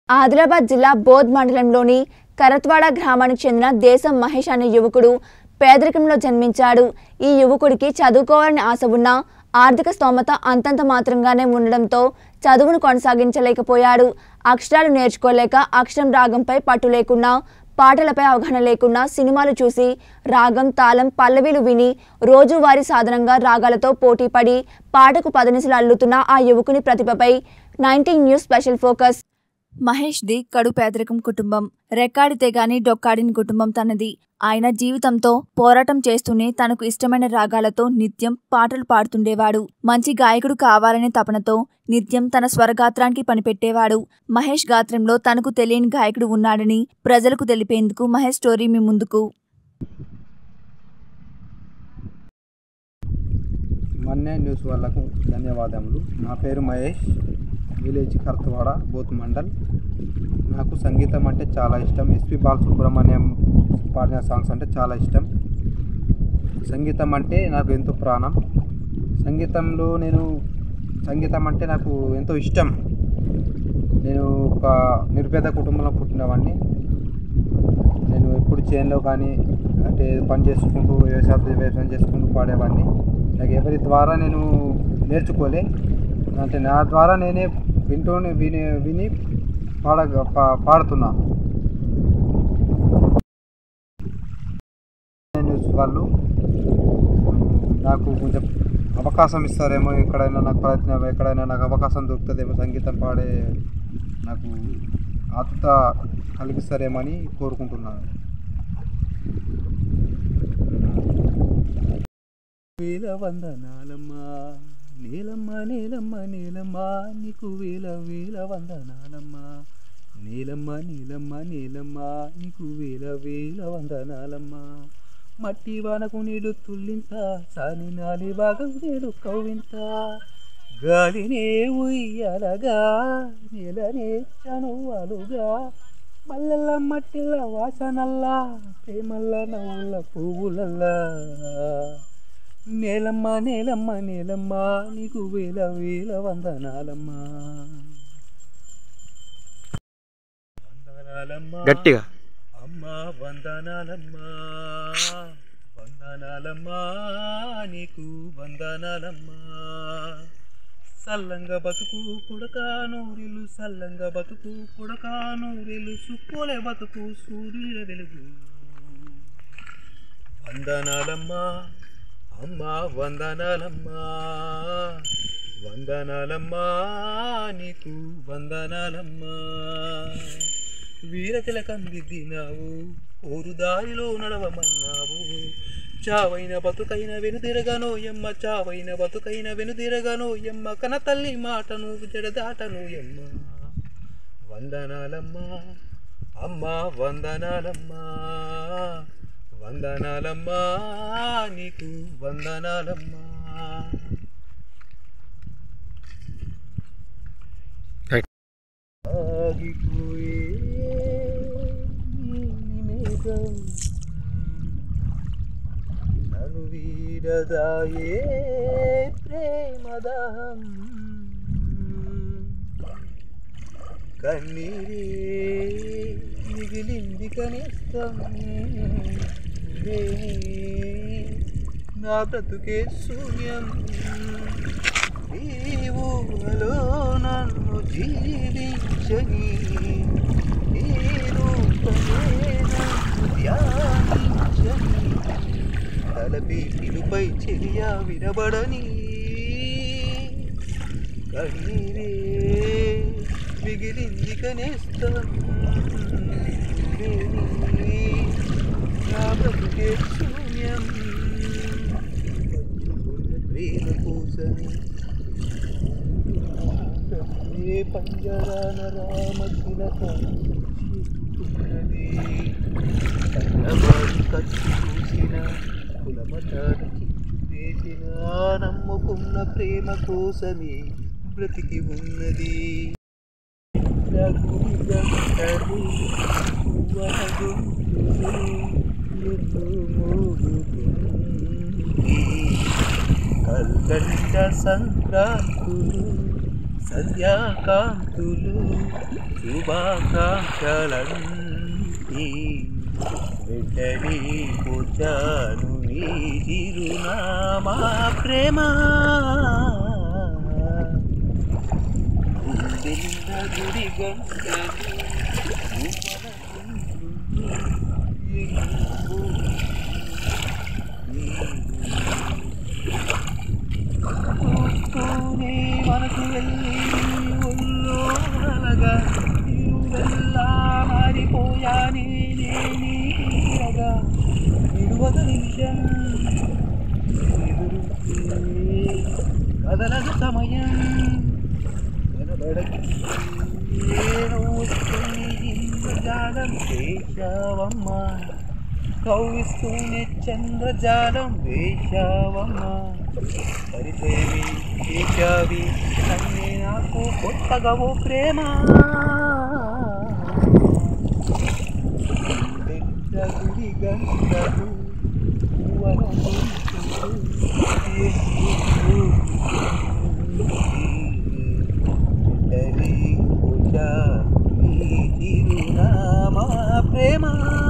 ఆదిలాబాద్ జిల్లా బోధ్ మండలంలోని కరత్వాడ గ్రామానికి చెందిన దేశం మహేష్ అనే యువకుడు పేదరికంలో జన్మించాడు ఈ యువకుడికి చదువుకోవాలని ఆశ ఉన్నా ఆర్థిక స్తోమత అంతంత మాత్రంగానే ఉండడంతో చదువును కొనసాగించలేకపోయాడు అక్షరాలు నేర్చుకోలేక అక్షరం రాగంపై పట్టు లేకుండా పాటలపై అవగాహన లేకుండా సినిమాలు చూసి రాగం తాళం పల్లవీలు విని రోజువారీ సాధనంగా రాగాలతో పోటీపడి పాటకు పదనిసలు అల్లుతున్న ఆ యువకుని ప్రతిభపై nineteen news special focus Mahesh ది కడు పేదరికం కుటుంబం రెక్కాడితే గాని డొక్కాడిన కుటుంబం తనది ఆయన జీవితంతో పోరాటం చేస్తూనే తనకు ఇష్టమైన రాగాలతో నిత్యం పాటలు పాడుతుండేవాడు మంచి గాయకుడు కావాలనే తపనతో నిత్యం తన స్వరగాత్రానికి పనిపెట్టేవాడు మహేష్ గాత్రంలో తనకు తెలియని గాయకుడు ఉన్నాడని ప్రజలకు తెలిపేందుకు మహేష్ స్టోరీ మీ ముందుకు మన్నే న్యూస్ వాళ్ళకు ధన్యవాదములు నా పేరు మహేష్ విలేజ్ కర్తవాడ బోత్ మండల్ నాకు సంగీతం అంటే చాలా ఇష్టం ఎస్పి బాలసుబ్రహ్మణ్యం పాడిన సాంగ్స్ అంటే చాలా ఇష్టం సంగీతం అంటే నాకు ఎంతో ప్రాణం సంగీతంలో నేను సంగీతం అంటే నాకు ఎంతో ఇష్టం నేను ఒక నిరుపేద కుటుంబంలో పుట్టినవాడిని నేను ఎప్పుడు చేనులో కానీ అంటే పని చేసుకుంటూ వ్యవసాయం వ్యవసాయం చేసుకుంటూ పాడేవాడిని నాకు ఎవరి ద్వారా నేను నేర్చుకోలే అంటే నా ద్వారా నేనే వింటూనే విని విని పాడ పా- పాడుతున్నా న్యూస్ వాళ్ళు నాకు కొంచెం అవకాశం ఇస్తారేమో ఎక్కడైనా నాకు ప్రయత్నం ఎక్కడైనా నాకు అవకాశం దొరుకుతుందేమో సంగీతం పాడే నాకు ఆతుత కలిగిస్తారేమని కోరుకుంటున్నాను వేల వందనాలమ్మా నీలమ్మ నీలమ్మ నీలమ్మ నీకు వేల వేల వందనాలమ్మా నీలమ్మ నీలమ్మ నీలమ్మ నీకు వేల వేల వందనాలమ్మా మట్టి వానకు నీడు తుల్లింత సాని నాలి భాగం నేడు కవ్వింత గాలినే ఉయ్యాలగా నేలనే చనువాలుగా మల్లెల్ల మట్టిల్ల వాసనల్లా ప్రేమల్ల నవ్వుల పువ్వులల్లా నేలమ్మ నేలమ్మ నేలమ్మ నీకు వేల వేల వందనాలమ్మా వందనాలమ్మా గట్టిగా అమ్మా వందనాలమ్మా వందనాలమ్మా నీకు వందనాలమ్మా సల్లంగా బతుకు కుడకా నూరిలు సల్లంగా బతుకు కుడకా నూరిలు సుక్కోలే బతుకు సూర్యుల వెలుగు వందనాలమ్మా అమ్మా వందనాలమ్మా వందనాలమ్మా నీకు వందనాలమ్మా వీరతిలకందిద్దినావు ఊరు దారిలో నడవమన్నావు చావైన బతుకైన వెనుదిరగనో ఎమ్మ చావైన బతుకైన వెనుదిరగనో ఎమ్మ కన తల్లి మాటను జడదాటను ఎమ్మ వందనాలమ్మా అమ్మా వందనాలమ్మా వందనాలమ్మా నీకు వందనాలమ్మా ఆగిపోయే నీ నిమేఘం నన్ను వీడదాయే ప్రేమదహం కన్నీరే మిగిలింది కనిష్టం నా బ్రతుకే శూన్యం నీవు హలో నన్ను జీవించని నీ రూపమే నన్ను ధ్యానించని తలపీటిలుపై చెలియ వినబడని కన్నీరే మిగిలింది కనేస్తం నా బ్రతుకే శూన్యం పంచుకున్న ప్రేమ కోసమే ఏ పంజరాన రామ తిలక చిక్కుకున్నది కన్నవాడు కచ్చి చూసిన కులమతాడు చిచ్చు వేసిన నమ్ముకున్న ప్రేమ కోసమే బ్రతికి ఉన్నది రఘుని గంటలు పువ్వన గొంతులు ఎన్నో మోగుతుంది కల్కండ సంక్రాంతులు సంధ్యాకాంతులు శుభాకాంక్షలన్నీ వెంటనే కూర్చాను నీ చిరునామా ప్రేమ గుండెలున్న గుడి గంటలు చూస్తూనే మనసు వెళ్ళి ఒళ్ళో అలగా వెళ్ళా మారిపోయానే నేనీరగా విడువద నిమిషం ఎదురుంటే కదలదు సమయం కనబడకి ఇంద్రజాలం వేశావమ్మా కౌగిస్తూనే చంద్రజాలం వేశావమ్మా పరిప్రేమి చేశావి నన్నే నాకు కొత్తగా ఓ ప్రేమ గుండెల గుడి గంటలు చిరునామా ప్రేమ